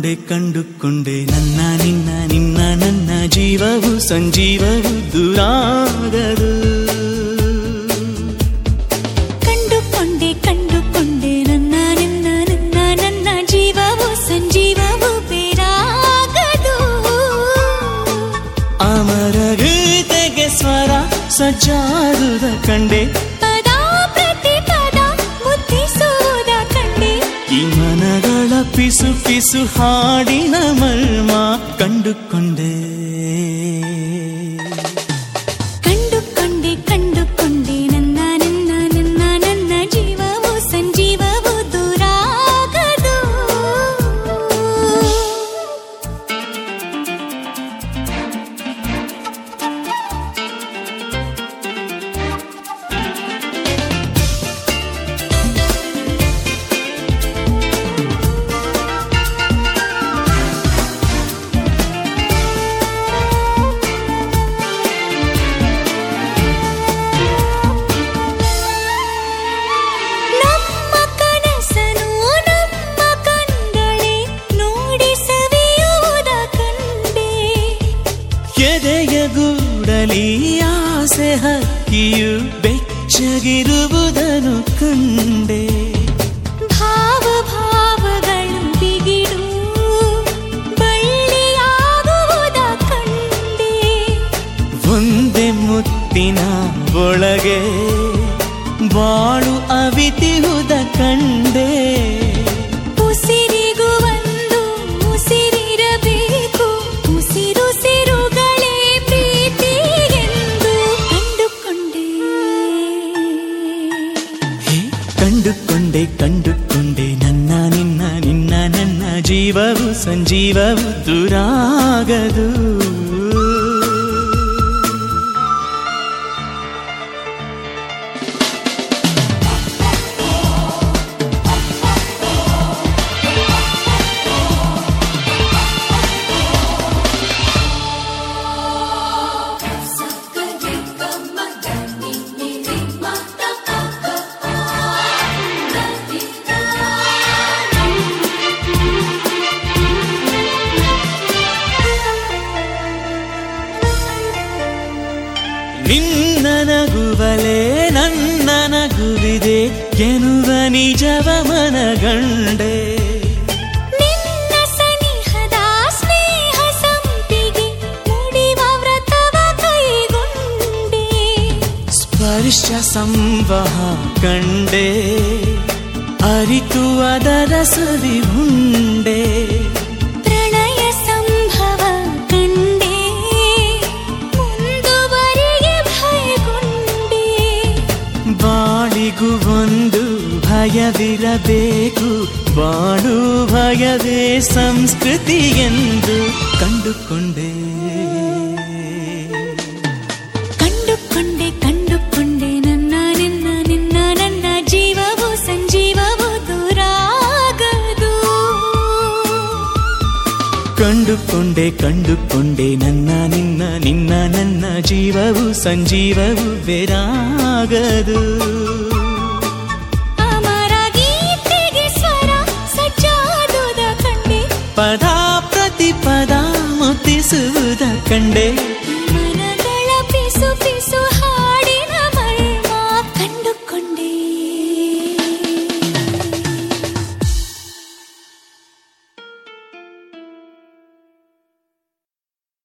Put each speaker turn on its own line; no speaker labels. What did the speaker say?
ಕಂಡುಕೊಂಡೆ ಕಂಡುಕೊಂಡೆ ನನ್ನ ನಿನ್ನ ನಿನ್ನ ನನ್ನ ಜೀವವು ಸಂಜೀವವು ದೂರಾಗದು
ಕಂಡುಕೊಂಡೆ ಕಂಡುಕೊಂಡೆ ನನ್ನ ನಿನ್ನ ನನ್ನ ನನ್ನ ಜೀವವು ಸಂಜೀವವು ಬೇರಾಗದು
ಅಮರ ಗೀತೆಗೆ ಸ್ವರ ಸಜ್ಜಾದುದ ಕಂಡೆ
ಪದ ಪ್ರತಿ ಪದ ಮುದ್ದಿಸುವುದ ಕಂಡೆ
ಈ ಮನಗಳ ಪಿಸು ಪಿಸು ಹಾಡಿನ ಮರ್ಮ ಕಂಡುಕೊಂಡೆ
ಕಂಡುಕೊಂಡೆ ಕಂಡುಕೊಂಡೆ ನನ್ನ ನಿನ್ನ ನನ್ನ ನನ್ನ ಜೀವವು ಸಂಜೀವವು ದೂರಾಗದು ನಮ್ಮ ಕನಸನು ನಮ್ಮ ಕಣ್ಗಳೇ ನೋಡಿ ಸವಿಯುವುದ ಕಂಡೆ
ಎದೆಯ ಗೂಡಲಿ ಆಸೆ ಹಕ್ಕಿಯು ಬೆಚ್ಚಗಿರುವುದನ್ನು ಕಂಡೆ
ಭಾವ ಭಾವಗಳು ಬಿಗಿಡು ಬಳ್ಳಿಯಾಗುವುದ ಕಂಡೆ
ಒಂದೇ ಮುತ್ತಿನ ಒಳಗೆ ಬಾಳು ಅವಿತಿಹುದ ಕಂಡೆ
ಉಸಿರಿಗೂ ಒಂದು ಉಸಿರಿರಬೇಕು ಉಸಿರುಸಿರುಗಳೇ ಪ್ರೀತಿ ಎಂದು ಕಂಡುಕೊಂಡೆ
ಹೇ ಕಂಡುಕೊಂಡೆ ಕಂಡುಕೊಂಡೆ ನನ್ನ ನಿನ್ನ ನಿನ್ನ ನನ್ನ ಜೀವವು ಸಂಜೀವವು ದೂರಾಗದು ನಿನ್ನ ನಗುವಲೆ ನನ್ನ ನಗುವಿದೆ ಎನ್ನುವ ನಿಜವ ಮನಗಂಡೆ
ನಿನ್ನ ಸನಿಹದ ಸ್ನೇಹ ಸಂಪಿಗೆ ಮುಡಿವ ವ್ರತವ ಕೈಗೊಂಡೆ
ಸ್ಪರ್ಶ ಸಂವಹ ಕಂಡೆ ಅರಿತು ಅದರ ಸವಿ ಉಂಡೆ
ಪ್ರಣಯ ಸಂಭವ ಕಂಡೆ ಮುಂದುವರಿಗೆ ಭಯಗೊಂಡೆ
ಬಾಳಿಗೂ ಒಂದು ಭಯವಿರಬೇಕು ಬಾಳು ಭಯವೇ ಸಂಸ್ಕೃತಿ ಎಂದು ಕಂಡುಕೊಂಡೆ
ಕಂಡುಕೊಂಡೆ ಕಂಡುಕೊಂಡೆ ನನ್ನ ನಿನ್ನ ನಿನ್ನ ನನ್ನ ಜೀವವು ಸಂಜೀವವು ದೂರಾಗದು
ಕಂಡುಕೊಂಡೆ ಕಂಡುಕೊಂಡೆ ನನ್ನ ನಿನ್ನ ನಿನ್ನ ನನ್ನ ಜೀವವು ಸಂಜೀವವು ಬೇರಾಗದು
ಅಮರ ಗೀತೆಗೆ ಸ್ವರ ಸಜ್ಜಾದುದ ಕಂಡೆ
ಪದ ಪ್ರತಿ ಪದ ಮುತ್ತಿಸುವುದ ಕಂಡೆ